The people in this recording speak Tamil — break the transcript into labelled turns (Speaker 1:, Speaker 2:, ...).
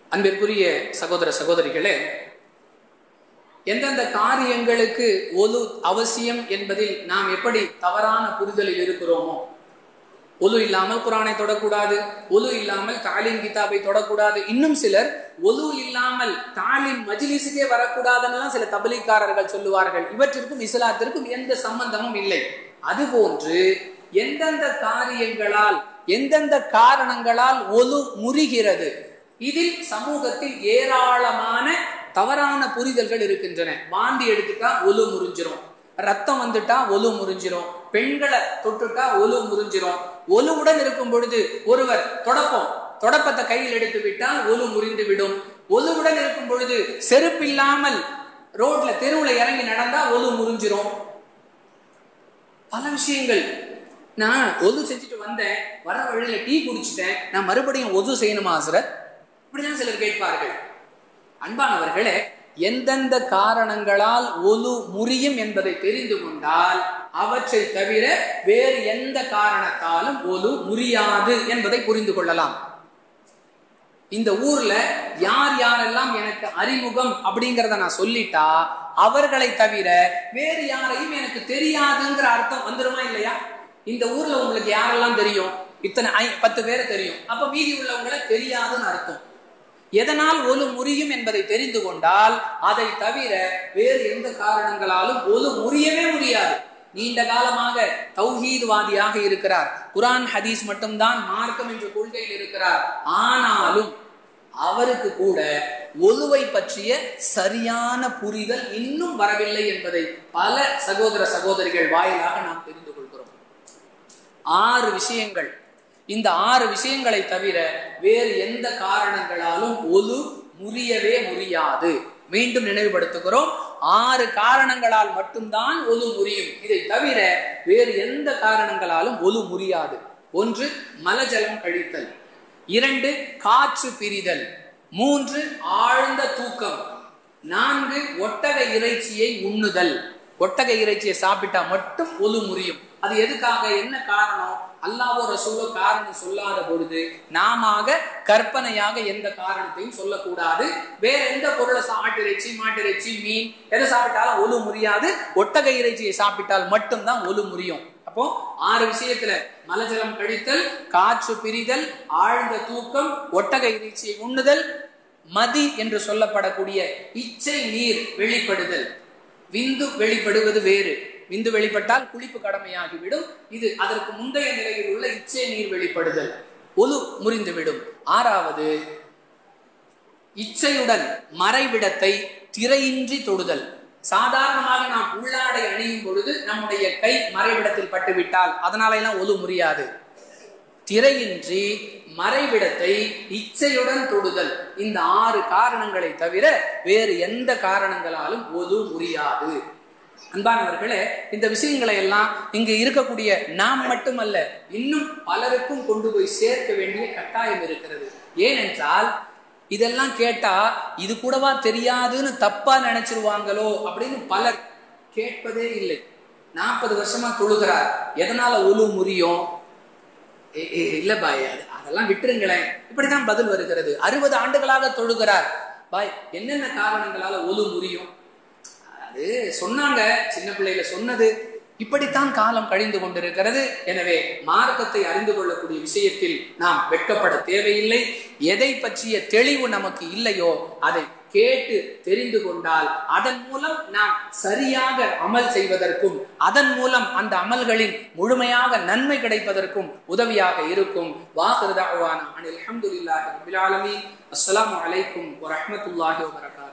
Speaker 1: அன்பிற்குரிய சகோதர சகோதரிகளே எந்தெந்த காரியங்களுக்கு ஒலு அவசியம் என்பதில் நாம் எப்படி தவறான புரிதலில் இருக்கிறோமோ ஒலு இல்லாமல் குரானை தொடக்கூடாது ஒலு இல்லாமல் தாலிம் கிதாபை தொடக்கூடாது இன்னும் சிலர் ஒலு இல்லாமல் தாலிம் மஜிலிஸுக்கே வரக்கூடாதுன்னு சில தபலிக்காரர்கள் சொல்லுவார்கள் இவற்றிற்கும் இஸ்லாத்திற்கும் எந்த சம்பந்தமும் இல்லை அதுபோன்று எந்தெந்த காரியங்களால் எந்தெந்த காரணங்களால் ஒலு முறிகிறது இதில் சமூகத்தில் ஏராளமான தவறான புரிதல்கள் இருக்கின்றன வாந்தி எடுத்துட்டா ஒலு முறிஞ்சிரும் ரத்தம் வந்துட்டா ஒலு முறிஞ்சிரும் பெண்களை தொட்டுட்டா ஒலு முறிஞ்சிரும் ஒலுவுடன் இருக்கும் பொழுது ஒருவர் தொடப்பம் தொடப்பத்தை கையில் எடுத்து விட்டால் ஒலு முறிந்து விடும் ஒலுவுடன் இருக்கும் பொழுது செருப்பில்லாமல் ரோட்ல தெருவுல இறங்கி நடந்தா ஒலு முறிஞ்சிரும் பல விஷயங்கள் நான் ஒது செஞ்சுட்டு வந்தேன் வர வழியில டீ குடிச்சிட்டேன் நான் மறுபடியும் ஒது செய்யணுமா ஆசிரத் இப்படிதான் சிலர் கேட்பார்கள் அன்பானவர்களே எந்தெந்த காரணங்களால் ஒலு முறியும் என்பதை தெரிந்து கொண்டால் அவற்றை தவிர வேறு எந்த காரணத்தாலும் ஒலு முறியாது என்பதை புரிந்து கொள்ளலாம் இந்த ஊர்ல யார் யாரெல்லாம் எனக்கு அறிமுகம் அப்படிங்கிறத நான் சொல்லிட்டா அவர்களை தவிர வேறு யாரையும் எனக்கு தெரியாதுங்கிற அர்த்தம் வந்துருமா இல்லையா இந்த ஊர்ல உங்களுக்கு யாரெல்லாம் தெரியும் இத்தனை ஐ பத்து பேரை தெரியும் அப்ப மீதி உள்ளவங்களை தெரியாதுன்னு அர்த்தம் எதனால் ஒலு முறியும் என்பதை தெரிந்து கொண்டால் அதை தவிர வேறு எந்த காரணங்களாலும் ஒலு முறியவே முடியாது நீண்ட காலமாக தௌஹீத்வாதியாக இருக்கிறார் குரான் ஹதீஸ் மட்டும்தான் மார்க்கம் என்ற கொள்கையில் இருக்கிறார் ஆனாலும் அவருக்கு கூட ஒலுவை பற்றிய சரியான புரிதல் இன்னும் வரவில்லை என்பதை பல சகோதர சகோதரிகள் வாயிலாக நாம் தெரிந்து கொள்கிறோம் ஆறு விஷயங்கள் இந்த ஆறு விஷயங்களை தவிர வேறு எந்த காரணங்களாலும் ஒலு முறியவே முடியாது மீண்டும் நினைவுபடுத்துகிறோம் ஆறு காரணங்களால் மட்டும்தான் ஒலு முறியும் இதை தவிர வேறு எந்த காரணங்களாலும் ஒலு முறியாது ஒன்று மலஜலம் கழித்தல் இரண்டு காற்று பிரிதல் மூன்று ஆழ்ந்த தூக்கம் நான்கு ஒட்டக இறைச்சியை உண்ணுதல் ஒட்டக இறைச்சியை சாப்பிட்டா மட்டும் ஒலு முறியும் அது எதுக்காக என்ன காரணம் அல்லாவோ ரசூலோ காரணம் சொல்லாத பொழுது நாம கற்பனையாக எந்த காரணத்தையும் சொல்லக்கூடாது வேற எந்த பொருளை ஆட்டு இறைச்சி மாட்டு இறைச்சி மீன் எதை சாப்பிட்டாலும் ஒலு முறியாது ஒட்டக இறைச்சியை சாப்பிட்டால் மட்டும்தான் ஒலு முறியும் அப்போ ஆறு விஷயத்துல மலஜலம் கழித்தல் காற்று பிரிதல் ஆழ்ந்த தூக்கம் ஒட்டக இறைச்சியை உண்ணுதல் மதி என்று சொல்லப்படக்கூடிய இச்சை நீர் வெளிப்படுதல் விந்து வெளிப்படுவது வேறு விந்து வெளிப்பட்டால் குளிப்பு கடமையாகிவிடும் இது அதற்கு முந்தைய நிலையில் உள்ள இச்சை நீர் வெளிப்படுதல் ஒலு முறிந்துவிடும் ஆறாவது இச்சையுடன் மறைவிடத்தை திரையின்றி தொடுதல் சாதாரணமாக நாம் உள்ளாடை அணியும் பொழுது நம்முடைய கை மறைவிடத்தில் பட்டுவிட்டால் அதனால எல்லாம் ஒலு முறியாது திரையின்றி மறைவிடத்தை இச்சையுடன் தொடுதல் இந்த ஆறு காரணங்களை தவிர வேறு எந்த காரணங்களாலும் ஒது முறியாது அன்பானவர்களே இந்த விஷயங்களை எல்லாம் இங்கு இருக்கக்கூடிய நாம் மட்டுமல்ல இன்னும் பலருக்கும் கொண்டு போய் சேர்க்க வேண்டிய கட்டாயம் இருக்கிறது ஏனென்றால் இதெல்லாம் கேட்டா இது கூடவா தெரியாதுன்னு தப்பா நினைச்சிருவாங்களோ அப்படின்னு பலர் கேட்பதே இல்லை நாற்பது வருஷமா தொழுகிறார் எதனால ஒலு முறியும் இல்ல பாய் அதெல்லாம் விட்டுருங்களேன் இப்படிதான் பதில் வருகிறது அறுபது ஆண்டுகளாக தொழுகிறார் பாய் என்னென்ன காரணங்களால ஒலு முறியும் அது சொன்னாங்க சின்ன பிள்ளையில சொன்னது இப்படித்தான் காலம் கழிந்து கொண்டிருக்கிறது எனவே மார்க்கத்தை அறிந்து கொள்ளக்கூடிய விஷயத்தில் நாம் வெட்கப்பட தேவையில்லை எதை பற்றிய தெளிவு நமக்கு இல்லையோ அதை கேட்டு தெரிந்து கொண்டால் அதன் மூலம் நாம் சரியாக அமல் செய்வதற்கும் அதன் மூலம் அந்த அமல்களின் முழுமையாக நன்மை கிடைப்பதற்கும் உதவியாக இருக்கும் வாஹிருதாவான அனில் அஹமதுல்லாஹி ரபில் ஆலமீன் அஸ்ஸலாமு அலைக்கும் வரஹ்மத்துல்லாஹி வபரகாத்துஹு